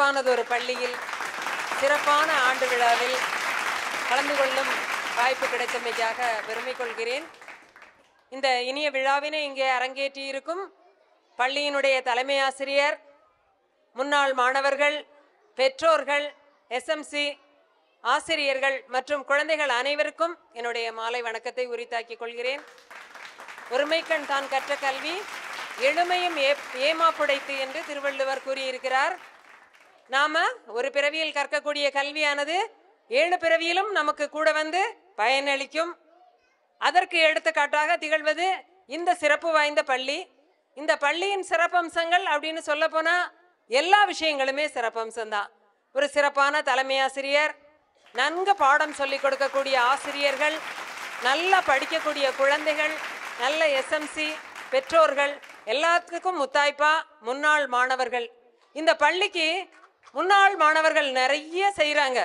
சிறப்பானதொரு பள்ளியில் சிறப்பான ஆண்டு விழாவில் கலந்து கொள்ளும் வாய்ப்பு கிடைத்தமைக்காக பெருமை கொள்கிறேன் இந்த இனிய விழாவினை இங்கே அரங்கேற்றி இருக்கும் பள்ளியினுடைய தலைமை ஆசிரியர் முன்னாள் மாணவர்கள் பெற்றோர்கள் எஸ்எம்சி ஆசிரியர்கள் மற்றும் குழந்தைகள் அனைவருக்கும் என்னுடைய மாலை வணக்கத்தை உரித்தாக்கிக் கொள்கிறேன் ஒருமைக்கண் தான் கற்ற கல்வி எளிமையும் ஏ ஏமாப்புடைத்து என்று திருவள்ளுவர் கூறியிருக்கிறார் நாம ஒரு பிறவியில் கற்கக்கூடிய கல்வியானது ஏழு பிறவியிலும் நமக்கு கூட வந்து பயனளிக்கும் அதற்கு எடுத்துக்காட்டாக திகழ்வது இந்த சிறப்பு வாய்ந்த பள்ளி இந்த பள்ளியின் சிறப்பம்சங்கள் அப்படின்னு சொல்ல போனா எல்லா விஷயங்களுமே சிறப்பம்சம்தான் ஒரு சிறப்பான தலைமை ஆசிரியர் நன்கு பாடம் சொல்லிக் கொடுக்கக்கூடிய ஆசிரியர்கள் நல்லா படிக்கக்கூடிய குழந்தைகள் நல்ல எஸ்எம்சி பெற்றோர்கள் எல்லாத்துக்கும் முத்தாய்ப்பா முன்னாள் மாணவர்கள் இந்த பள்ளிக்கு முன்னாள் மாணவர்கள் நிறைய செய்கிறாங்க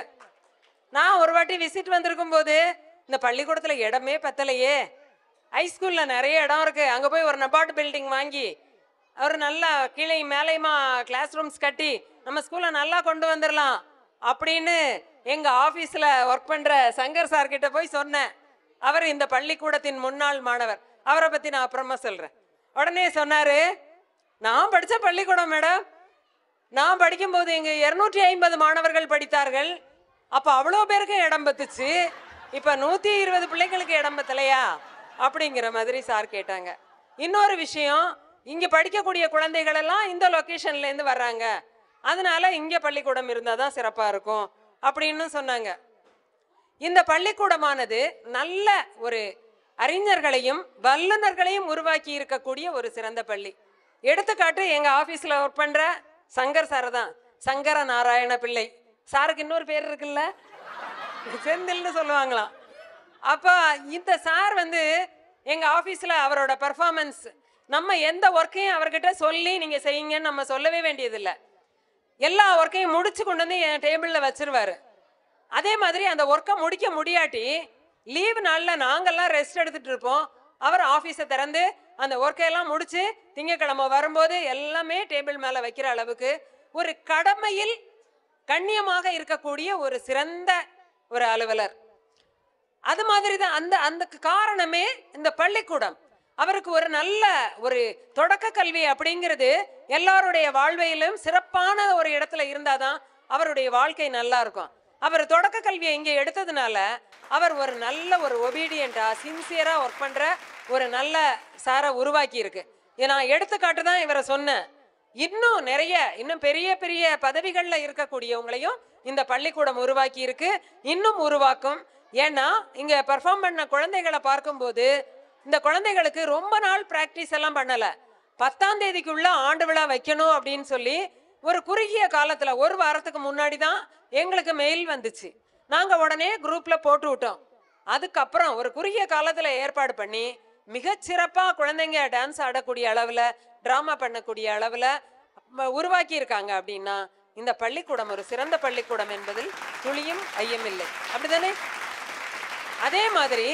நான் ஒரு வாட்டி விசிட் வந்திருக்கும் போது இந்த பள்ளிக்கூடத்தில் இடமே பத்தலையே ஹைஸ்கூலில் நிறைய இடம் இருக்கு அங்கே போய் ஒரு நபார்ட் பில்டிங் வாங்கி அவர் நல்லா கீழே மேலேயுமா கிளாஸ் ரூம்ஸ் கட்டி நம்ம ஸ்கூலை நல்லா கொண்டு வந்துடலாம் அப்படின்னு எங்கள் ஆஃபீஸில் ஒர்க் பண்ணுற சங்கர் சார் கிட்ட போய் சொன்னேன் அவர் இந்த பள்ளிக்கூடத்தின் முன்னாள் மாணவர் அவரை பற்றி நான் அப்புறமா சொல்கிறேன் உடனே சொன்னார் நான் படித்த பள்ளிக்கூடம் மேடம் நான் படிக்கும்போது இங்க இருநூற்றி ஐம்பது மாணவர்கள் படித்தார்கள் அப்போ அவ்வளோ பேருக்கு இடம் பத்துச்சு இப்போ நூற்றி இருபது பிள்ளைங்களுக்கு இடம் பத்தலையா அப்படிங்கிற மாதிரி சார் கேட்டாங்க இன்னொரு விஷயம் இங்கே படிக்கக்கூடிய குழந்தைகள் எல்லாம் இந்த லொக்கேஷன்லேருந்து வர்றாங்க அதனால இங்கே பள்ளிக்கூடம் இருந்தால் தான் சிறப்பாக இருக்கும் அப்படின்னு சொன்னாங்க இந்த பள்ளிக்கூடமானது நல்ல ஒரு அறிஞர்களையும் வல்லுநர்களையும் உருவாக்கி இருக்கக்கூடிய ஒரு சிறந்த பள்ளி எடுத்துக்காட்டு எங்க ஆபீஸ்ல ஒர்க் பண்ற சங்கர் சார் தான் சங்கர நாராயண பிள்ளை சாருக்கு இன்னொரு பேர் இருக்குல்ல செந்தில்னு சொல்லுவாங்களாம் அப்போ இந்த சார் வந்து எங்க ஆபீஸ்ல அவரோட பெர்ஃபார்மன்ஸ் நம்ம எந்த ஒர்க்கையும் அவர்கிட்ட சொல்லி நீங்க செய்யுங்கன்னு நம்ம சொல்லவே வேண்டியதில்லை எல்லா ஒர்க்கையும் முடிச்சு கொண்டு வந்து என் டேபிளில் வச்சிருவாரு அதே மாதிரி அந்த ஒர்க்கை முடிக்க முடியாட்டி லீவு நாளில் நாங்கள்லாம் ரெஸ்ட் எடுத்துட்டு இருப்போம் அவர் ஆஃபீஸை திறந்து அந்த ஒர்க்கையெல்லாம் முடிச்சு திங்கக்கிழமை வரும்போது எல்லாமே டேபிள் மேலே வைக்கிற அளவுக்கு ஒரு கடமையில் கண்ணியமாக இருக்கக்கூடிய ஒரு சிறந்த ஒரு அலுவலர் அது மாதிரி தான் அந்த அந்த காரணமே இந்த பள்ளிக்கூடம் அவருக்கு ஒரு நல்ல ஒரு தொடக்க கல்வி அப்படிங்கிறது எல்லாருடைய வாழ்வையிலும் சிறப்பான ஒரு இடத்துல இருந்தாதான் அவருடைய வாழ்க்கை நல்லா இருக்கும் அவர் தொடக்க கல்வியை இங்கே எடுத்ததுனால அவர் ஒரு நல்ல ஒரு ஒபீடியண்டா சின்சியரா ஒர்க் பண்ற ஒரு நல்ல சாரை உருவாக்கி இருக்கு இதை நான் எடுத்துக்காட்டு தான் இவரை சொன்னேன் இன்னும் நிறைய இன்னும் பெரிய பெரிய பதவிகளில் இருக்கக்கூடியவங்களையும் இந்த பள்ளிக்கூடம் உருவாக்கி இருக்கு இன்னும் உருவாக்கும் ஏன்னா இங்க பெர்ஃபார்ம் பண்ண குழந்தைகளை பார்க்கும்போது இந்த குழந்தைகளுக்கு ரொம்ப நாள் பிராக்டிஸ் எல்லாம் பண்ணல பத்தாம் தேதிக்குள்ள ஆண்டு விழா வைக்கணும் அப்படின்னு சொல்லி ஒரு குறுகிய காலத்துல ஒரு வாரத்துக்கு முன்னாடி தான் எங்களுக்கு மெயில் வந்துச்சு நாங்க உடனே குரூப்ல போட்டு விட்டோம் அதுக்கப்புறம் ஒரு குறுகிய காலத்துல ஏற்பாடு பண்ணி மிகச்சிறப்பா குழந்தைங்க டான்ஸ் ஆடக்கூடிய அளவுல டிராமா பண்ணக்கூடிய அளவுல ம- உருவாக்கி இருக்காங்க அப்படின்னா இந்த பள்ளிக்கூடம் ஒரு சிறந்த பள்ளிக்கூடம் என்பதில் துளியும் ஐயமில்லை அப்படிதானே அதே மாதிரி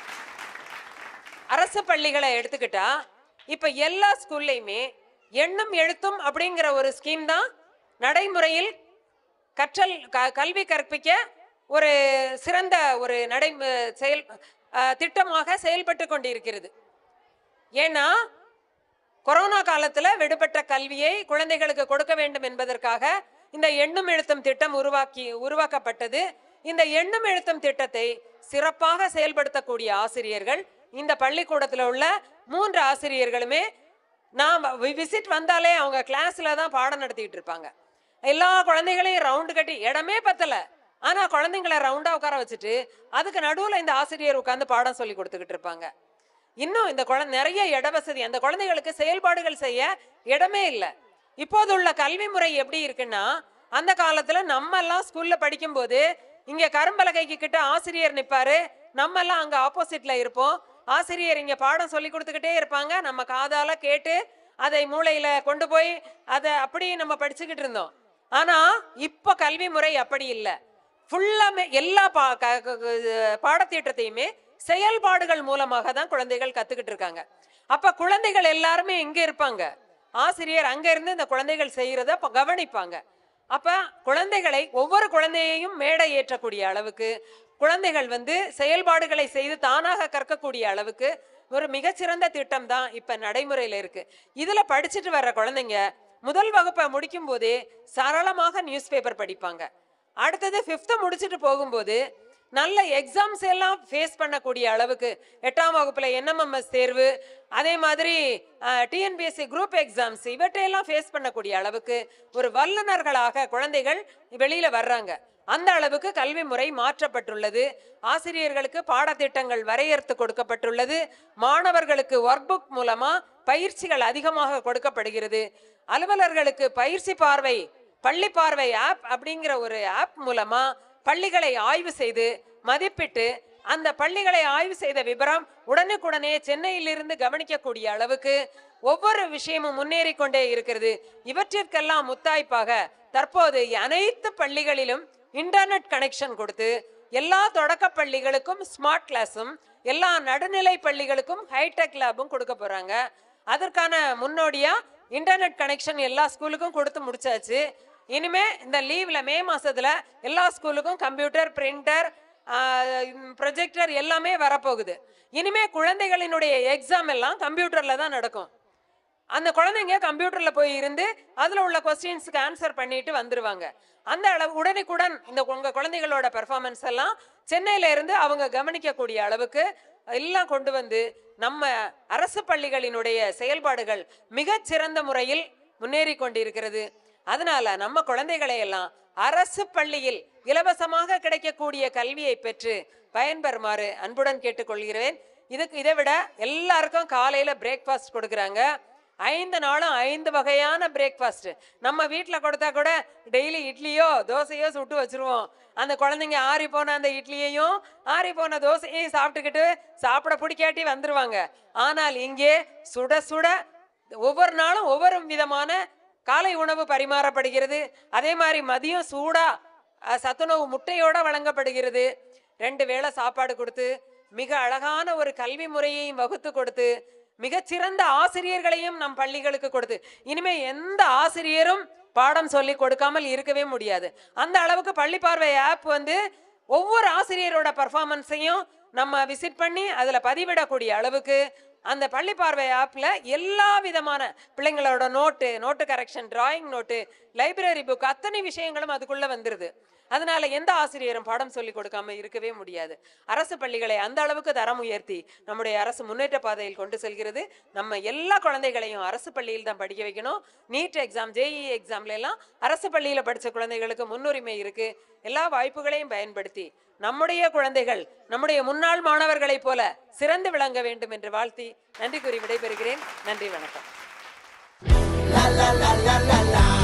அரசு பள்ளிகளை எடுத்துக்கிட்டா இப்ப எல்லா ஸ்கூல்லையுமே எண்ணும் எழுத்தும் அப்படிங்கிற ஒரு ஸ்கீம் தான் நடைமுறையில் கற்றல் க- கல்வி கற்பிக்க ஒரு சிறந்த ஒரு நடை செயல் அஹ், திட்டமாக செயல்பட்டு கொண்டிருக்கிறது ஏன்னா கொரோனா காலத்துல விடுபட்ட கல்வியை குழந்தைகளுக்கு கொடுக்க வேண்டும் என்பதற்காக இந்த எண்ணும் எழுத்தும் திட்டம் உருவாக்கி உருவாக்கப்பட்டது இந்த எண்ணும் எழுத்தும் திட்டத்தை சிறப்பாக செயல்படுத்தக்கூடிய ஆசிரியர்கள் இந்த பள்ளிக்கூடத்துல உள்ள மூன்று ஆசிரியர்களுமே நான் விசிட் வந்தாலே அவங்க கிளாஸ்ல தான் பாடம் நடத்திட்டு இருப்பாங்க எல்லா குழந்தைகளையும் ரவுண்டு கட்டி இடமே பத்தல ஆனா குழந்தைங்களை ரவுண்டா உட்கார வச்சுட்டு அதுக்கு நடுவுல இந்த ஆசிரியர் உட்கார்ந்து பாடம் சொல்லி கொடுத்துக்கிட்டு இருப்பாங்க இன்னும் இந்த குழந்தை நிறைய இட வசதி அந்த குழந்தைகளுக்கு செயல்பாடுகள் செய்ய இடமே இல்லை இப்போது உள்ள கல்வி முறை எப்படி இருக்குன்னா அந்த காலத்துல நம்ம எல்லாம் ஸ்கூல்ல படிக்கும்போது இங்க கரும்பலகைக்கு கிட்ட ஆசிரியர் நிப்பாரு நம்ம எல்லாம் அங்க ஆப்போசிட்ல இருப்போம் ஆசிரியர் இங்க பாடம் சொல்லி கொடுத்துக்கிட்டே இருப்பாங்க நம்ம காதால கேட்டு அதை மூளையில கொண்டு போய் அதை அப்படி நம்ம படிச்சுக்கிட்டு இருந்தோம் ஆனா இப்போ கல்வி முறை அப்படி இல்லை ஃபுல்லாமே எல்லா பா க- க- க- பாடத்திட்டத்தையுமே செயல்பாடுகள் மூலமாக தான் குழந்தைகள் கத்துக்கிட்டு இருக்காங்க அப்ப குழந்தைகள் எல்லாருமே இங்க இருப்பாங்க ஆசிரியர் அங்க இருந்து இந்த குழந்தைகள் செய்யறத ப- கவனிப்பாங்க அப்ப குழந்தைகளை ஒவ்வொரு குழந்தையையும் மேடை ஏற்றக்கூடிய அளவுக்கு குழந்தைகள் வந்து செயல்பாடுகளை செய்து தானாக கற்கக்கூடிய அளவுக்கு ஒரு மிகச்சிறந்த திட்டம் தான் இப்ப நடைமுறையில இருக்கு இதுல படிச்சுட்டு வர்ற குழந்தைங்க முதல் வகுப்பை முடிக்கும் போதே சரளமாக நியூஸ் பேப்பர் படிப்பாங்க அடுத்தது ஃபிஃப்த்து முடிச்சுட்டு போகும்போது நல்ல எக்ஸாம்ஸ் எல்லாம் ஃபேஸ் பண்ணக்கூடிய அளவுக்கு எட்டாம் வகுப்புல என்எம்எம்எஸ் தேர்வு அதே மாதிரி டிஎன்பிஎஸ்சி குரூப் எக்ஸாம்ஸ் இவற்றையெல்லாம் ஃபேஸ் பண்ணக்கூடிய அளவுக்கு ஒரு வல்லுநர்களாக குழந்தைகள் வெளியில வர்றாங்க அந்த அளவுக்கு கல்வி முறை மாற்றப்பட்டுள்ளது ஆசிரியர்களுக்கு பாடத்திட்டங்கள் வரையறுத்து கொடுக்கப்பட்டுள்ளது மாணவர்களுக்கு ஒர்க் புக் மூலமா பயிற்சிகள் அதிகமாக கொடுக்கப்படுகிறது அலுவலர்களுக்கு பயிற்சி பார்வை பள்ளி பார்வை ஆப் அப்படிங்கிற ஒரு ஆப் மூலமா பள்ளிகளை ஆய்வு செய்து மதிப்பிட்டு அந்த பள்ளிகளை ஆய்வு செய்த விவரம் உடனுக்குடனே சென்னையிலிருந்து கவனிக்கக்கூடிய அளவுக்கு ஒவ்வொரு விஷயமும் முன்னேறி கொண்டே இருக்கிறது இவற்றிற்கெல்லாம் முத்தாய்ப்பாக தற்போது அனைத்து பள்ளிகளிலும் இன்டர்நெட் கனெக்ஷன் கொடுத்து எல்லா தொடக்க பள்ளிகளுக்கும் ஸ்மார்ட் கிளாஸும் எல்லா நடுநிலை பள்ளிகளுக்கும் ஹைடெக் லேபும் கொடுக்க போறாங்க அதற்கான முன்னோடியா இன்டர்நெட் கனெக்ஷன் எல்லா ஸ்கூலுக்கும் கொடுத்து முடிச்சாச்சு இனிமே இந்த லீவ்ல மே மாசத்துல எல்லா ஸ்கூலுக்கும் கம்ப்யூட்டர் பிரிண்டர் ப்ரொஜெக்டர் எல்லாமே வரப்போகுது இனிமே குழந்தைகளினுடைய எக்ஸாம் எல்லாம் கம்ப்யூட்டர்ல தான் நடக்கும் அந்த குழந்தைங்க கம்ப்யூட்டர்ல போய் இருந்து அதுல உள்ள கொஸ்டின்ஸ்க்கு ஆன்சர் பண்ணிட்டு வந்துருவாங்க அந்த அளவு உடனுக்குடன் இந்த உங்க குழந்தைகளோட பெர்ஃபார்மன்ஸ் எல்லாம் சென்னையில இருந்து அவங்க கவனிக்கக்கூடிய அளவுக்கு எல்லாம் கொண்டு வந்து நம்ம அரசு பள்ளிகளினுடைய செயல்பாடுகள் மிகச் சிறந்த முறையில் முன்னேறி கொண்டிருக்கிறது அதனால நம்ம குழந்தைகளை எல்லாம் அரசு பள்ளியில் இலவசமாக கிடைக்கக்கூடிய கல்வியை பெற்று பயன்பெறுமாறு அன்புடன் கேட்டுக்கொள்கிறேன் இதுக்கு இதை விட எல்லாருக்கும் காலையில பிரேக்ஃபாஸ்ட் கொடுக்குறாங்க ஐந்து நாளும் ஐந்து வகையான பிரேக்ஃபாஸ்ட் நம்ம வீட்டில் கொடுத்தா கூட டெய்லி இட்லியோ தோசையோ சுட்டு வச்சிருவோம் அந்த குழந்தைங்க ஆறி போன அந்த இட்லியையும் ஆறி போன தோசையையும் சாப்பிட்டுக்கிட்டு சாப்பிட பிடிக்காட்டி வந்துருவாங்க ஆனால் இங்கே சுட சுட ஒவ்வொரு நாளும் ஒவ்வொரு விதமான காலை உணவு பரிமாறப்படுகிறது அதே மாதிரி மதியம் சூடா அஹ், சத்துணவு முட்டையோட வழங்கப்படுகிறது ரெண்டு வேளை சாப்பாடு கொடுத்து மிக அழகான ஒரு கல்வி முறையையும் வகுத்து கொடுத்து மிகச்சிறந்த ஆசிரியர்களையும் நம் பள்ளிகளுக்கு கொடுத்து இனிமே எந்த ஆசிரியரும் பாடம் சொல்லி கொடுக்காமல் இருக்கவே முடியாது அந்த அளவுக்கு பள்ளி பார்வை ஆப் வந்து ஒவ்வொரு ஆசிரியரோட பர்ஃபார்மன்ஸையும் நம்ம விசிட் பண்ணி அதில் பதிவிடக்கூடிய அளவுக்கு அந்த பள்ளி பார்வை ஆப்பில் எல்லா விதமான பிள்ளைங்களோட note note correction drawing note library book அத்தனை விஷயங்களும் அதுக்குள்ளே வந்துடுது அதனால எந்த ஆசிரியரும் பாடம் சொல்லி கொடுக்காம இருக்கவே முடியாது அரசு பள்ளிகளை அந்த அளவுக்கு தரம் உயர்த்தி நம்முடைய அரசு முன்னேற்ற பாதையில் கொண்டு செல்கிறது நம்ம எல்லா குழந்தைகளையும் அரசு பள்ளியில் தான் படிக்க வைக்கணும் நீட் எக்ஸாம் ஜேஇ எக்ஸாம்ல எல்லாம் அரசு பள்ளியில படிச்ச குழந்தைகளுக்கு முன்னுரிமை இருக்கு எல்லா வாய்ப்புகளையும் பயன்படுத்தி நம்முடைய குழந்தைகள் நம்முடைய முன்னாள் மாணவர்களைப் போல சிறந்து விளங்க வேண்டும் என்று வாழ்த்தி நன்றி கூறி விடைபெறுகிறேன் நன்றி வணக்கம் la la la la la la